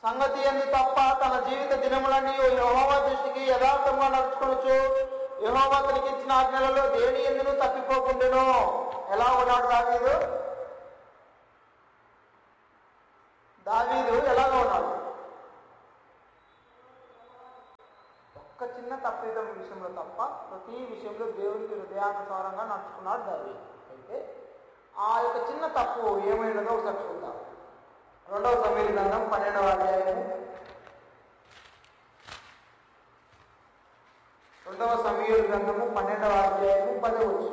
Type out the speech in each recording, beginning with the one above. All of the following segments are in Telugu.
సంగతి ఎందు తప్ప తన జీవిత దినములన్నీ యహోవా దృష్టికి యథార్థంగా నడుచుకోవచ్చు యహోవా తనకి ఇచ్చిన ఆజ్ఞలలో దేని ఎందును తప్పిపోకుండాను ఎలా ఉన్నాడు దావీదు దావీదు ఎలాగ ఉన్నాడు ఒక్క చిన్న తప్పిదం విషయంలో తప్ప ప్రతి విషయంలో దేవునికి హృదయానుసారంగా నడుచుకున్నాడు దావీదు అయితే ఆ యొక్క చిన్న తప్పు ఏమైనదో ఒకసారి చూద్దాం రెండవ సమీర గ్రంథం పన్నెండవ అధ్యాయము రెండవ సమీర గ్రంథము పన్నెండవ అధ్యాయము పదవచ్చు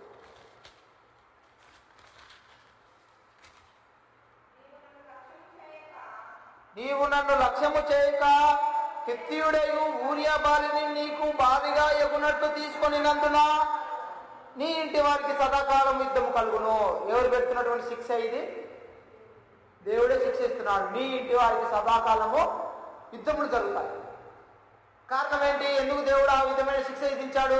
నీవు నన్ను లక్ష్యము చేయక హిత్యుడయు ఊరియా బాలిని నీకు బావిగా ఎగునట్టు తీసుకొనినందున నీ ఇంటి వారికి సదాకాలం యుద్ధం కలుగును ఎవరు పెడుతున్నటువంటి శిక్ష ఇది దేవుడే శిక్షిస్తున్నాడు నీ ఇంటి వారికి సదాకాలము యుద్ధములు జరుగుతాయి కారణం ఏంటి ఎందుకు దేవుడు ఆ విధమైన శిక్ష విధించాడు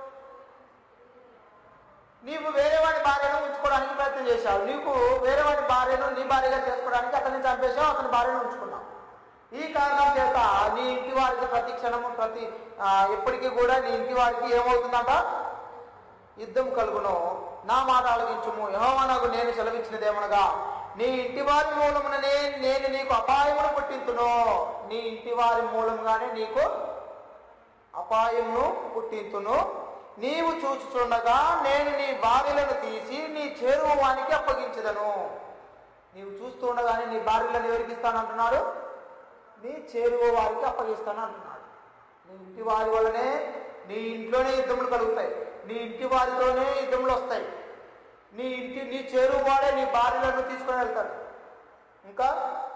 నీవు వేరే వాడి భార్యను ఉంచుకోవడానికి ప్రయత్నం చేశావు నీకు వేరే వాడి భార్యను నీ భార్యగా చేసుకోవడానికి అతన్ని చంపేశావు అతని భార్యను ఉంచుకున్నావు ఈ కారణం చేత నీ ఇంటి వారికి ప్రతి క్షణము ప్రతి ఆ, ఎప్పటికీ కూడా నీ ఇంటి వారికి ఏమవుతుందంట యుద్ధం కలుగును నా మాట ఆలగించుము యహోవనకు నేను సెలవిచ్చినదేమనగా నీ ఇంటి వారి మూలముననే నేను నీకు అపాయమును పుట్టింతును నీ ఇంటి వారి మూలంగానే నీకు అపాయమును పుట్టింతును నీవు చూచుచుండగా నేను నీ భార్యలను తీసి నీ చేరువ వానికి అప్పగించదను నీవు చూస్తుండగానే నీ భార్యలను ఎవరికి ఇస్తానంటున్నాడు నీ చేరువ వారికి అప్పగిస్తాను అంటున్నాడు నీ ఇంటి వారి వల్లనే నీ ఇంట్లోనే యుద్ధములు కలుగుతాయి నీ ఇంటి వారితోనే యుద్ధములు వస్తాయి నీ ఇంటి నీ చేరువ వాడే నీ భార్యలను తీసుకొని వెళ్తాడు ఇంకా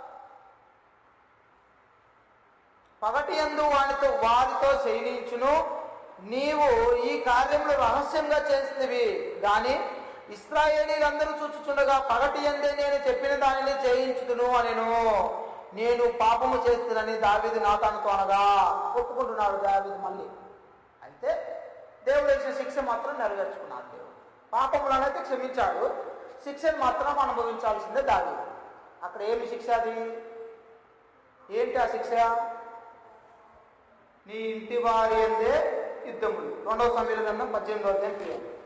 పగటి ఎందు వానితో వారితో శయనించును నీవు ఈ కార్యములు రహస్యంగా చేసినవి గాని ఇస్రాయేలీలందరూ చూచుచుండగా పగటి ఎందే నేను చెప్పిన దానిని చేయించుదును అనెను నేను పాపము చేస్తునని దావీదు నాతానుతో అనగా ఒప్పుకుంటున్నాడు దావీదు మళ్ళీ అయితే దేవుడు వేసిన శిక్ష మాత్రం నెరవేర్చుకున్నాడు దేవుడు పాపములనైతే క్షమించాడు శిక్షను మాత్రం అనుభవించాల్సిందే దావీదు అక్కడ ఏమి శిక్ష అది ఏంటి ఆ శిక్ష నీ ఇంటి వారి అందే యుద్ధములు రెండవ సమయంలో కన్నా పద్దెనిమిదో అధ్యాయం తీయండి